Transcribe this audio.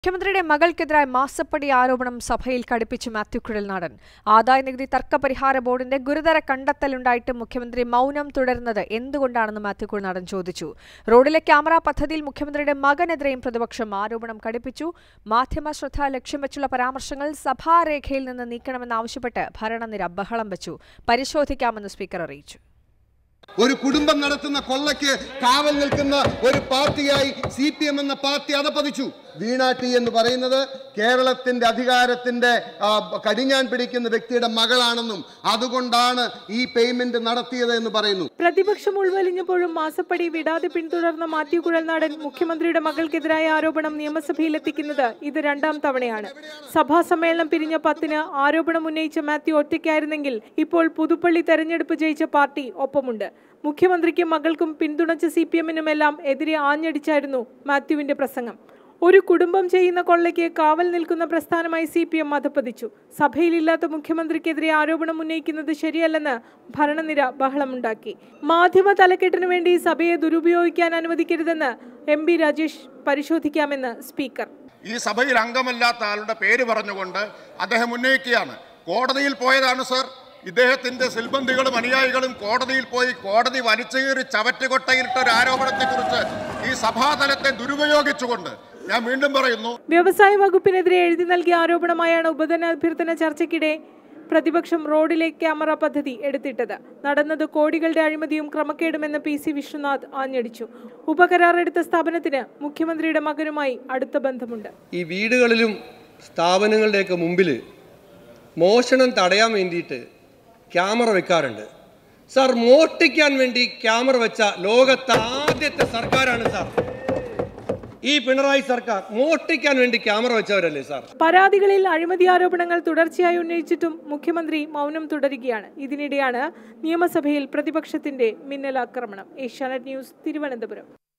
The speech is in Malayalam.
മുഖ്യമന്ത്രിയുടെ മകൾക്കെതിരായ മാസപ്പടി ആരോപണം സഭയിൽ കടുപ്പിച്ചു മാത്യു കുഴൽനാടൻ ആദായനികുതി തർക്ക പരിഹാര ബോർഡിന്റെ ഗുരുതര കണ്ടെത്തലുണ്ടായിട്ടും മുഖ്യമന്ത്രി മൗനം തുടരുന്നത് എന്തുകൊണ്ടാണെന്ന് മാത്യു കുഴൽനാടൻ ചോദിച്ചു റോഡിലെ ക്യാമറ പദ്ധതിയിൽ മുഖ്യമന്ത്രിയുടെ മകനെതിരെയും പ്രതിപക്ഷം ആരോപണം കടുപ്പിച്ചു മാധ്യമ ശ്രദ്ധ ലക്ഷ്യം വെച്ചുള്ള പരാമർശങ്ങൾ സഭാരേഖയിൽ നിന്ന് നീക്കണമെന്നാവശ്യപ്പെട്ട് ഭരണനിര ബഹളം വെച്ചു പരിശോധിക്കാമെന്ന് സ്പീക്കർ അറിയിച്ചു ഒരു കുടുംബം നടത്തുന്ന കൊള്ളയ്ക്ക് കാവൽ നിൽക്കുന്ന ഒരു പാർട്ടിയായി സി പി എം എന്ന പാർട്ടി അതപ്പതിച്ചു വീണ ടി എന്ന് പറയുന്നത് കേരളത്തിന്റെ അധികാരത്തിന്റെ ആ, കടിഞ്ഞാൻ പിടിക്കുന്ന വ്യക്തിയുടെ മകളാണെന്നും അതുകൊണ്ടാണ് ഈ പേയ്മെന്റ് നടത്തിയത് എന്ന് പറയുന്നു പ്രതിപക്ഷം ഉൾവലിഞ്ഞപ്പോഴും മാസപ്പടി വിടാതെ പിന്തുടർന്ന മാത്യു കുഴൽനാടൻ മുഖ്യമന്ത്രിയുടെ മകൾക്കെതിരായ ആരോപണം നിയമസഭയിലെത്തിക്കുന്നത് ഇത് രണ്ടാം തവണയാണ് സഭാ സമ്മേളനം പിരിഞ്ഞ പത്തിന് ആരോപണം ഉന്നയിച്ച മാത്യു ഒറ്റയ്ക്കായിരുന്നെങ്കിൽ ഇപ്പോൾ പുതുപ്പള്ളി തെരഞ്ഞെടുപ്പ് ജയിച്ച പാർട്ടി ഒപ്പമുണ്ട് മുഖ്യമന്ത്രിക്കും മകൾക്കും പിന്തുണച്ച സി പി എമ്മിനുമെല്ലാം എതിരെ ആഞ്ഞടിച്ചായിരുന്നു മാത്യുവിന്റെ പ്രസംഗം ഒരു കുടുംബം ചെയ്യുന്ന കൊള്ളയ്ക്ക് കാവൽ നിൽക്കുന്ന പ്രസ്ഥാനമായി സി പി എം അധപ്പതിച്ചു സഭയിലില്ലാത്ത മുഖ്യമന്ത്രിക്കെതിരെ ആരോപണം ഉന്നയിക്കുന്നത് ശരിയല്ലെന്ന് ഭരണനിര ബഹളമുണ്ടാക്കി മാധ്യമ തലക്കെട്ടിനു വേണ്ടി സഭയെ ദുരുപയോഗിക്കാൻ അനുവദിക്കരുതെന്ന് എം ബി രാജേഷ് പരിശോധിക്കാമെന്ന് സ്പീക്കർ ഈ സഭയിൽ അംഗമല്ലാത്ത ആളുടെ പേര് പറഞ്ഞുകൊണ്ട് അദ്ദേഹം ഉന്നയിക്കുകയാണ് കോടതിയിൽ പോയതാണ് സർ ഇദ്ദേഹത്തിന്റെ സിൽബന്ധികളും അനുയായികളും കോടതിയിൽ പോയി കോടതി വലിച്ചുകീറി ചവറ്റുകൊട്ടയിലിട്ട ഒരു ആരോപണത്തെക്കുറിച്ച് ഈ സഭാതലത്തെ ദുരുപയോഗിച്ചുകൊണ്ട് ഞാൻ വീണ്ടും പറയുന്നു വ്യവസായ വകുപ്പിനെതിരെ എഴുതി നൽകിയ ആരോപണമായാണ് ഉപധനാഭ്യർത്ഥന ചർച്ചയ്ക്കിടെ പ്രതിപക്ഷം റോഡിലെ ക്യാമറ പദ്ധതി എടുത്തിട്ടത് നടന്നത് കോടികളുടെ അഴിമതിയും ക്രമക്കേടുമെന്ന് പി സി വിശ്വനാഥ് ആഞ്ഞടിച്ചു ഉപകരാർ എടുത്ത സ്ഥാപനത്തിന് മുഖ്യമന്ത്രിയുടെ മകനുമായി അടുത്ത ബന്ധമുണ്ട് ഈ വീടുകളിലും സ്ഥാപനങ്ങളുടെയൊക്കെ മുമ്പിൽ മോഷണം തടയാൻ വേണ്ടിയിട്ട് ക്യാമറ വെക്കാറുണ്ട് സാർ മോഷ്ടിക്കാൻ വേണ്ടി ക്യാമറ വെച്ച ലോകത്തെ ആദ്യത്തെ സർക്കാരാണ് സാർ ഈ പിണറായി സർക്കാർ മോഷ്ടിക്കാൻ വേണ്ടി ക്യാമറ വെച്ചവരല്ലേ സാർ പരാതികളിൽ അഴിമതി ആരോപണങ്ങൾ തുടർച്ചയായി ഉന്നയിച്ചിട്ടും മുഖ്യമന്ത്രി മൗനം തുടരുകയാണ് ഇതിനിടെയാണ് നിയമസഭയിൽ പ്രതിപക്ഷത്തിന്റെ മിന്നലാക്രമണം ഏഷ്യാനെറ്റ് ന്യൂസ് തിരുവനന്തപുരം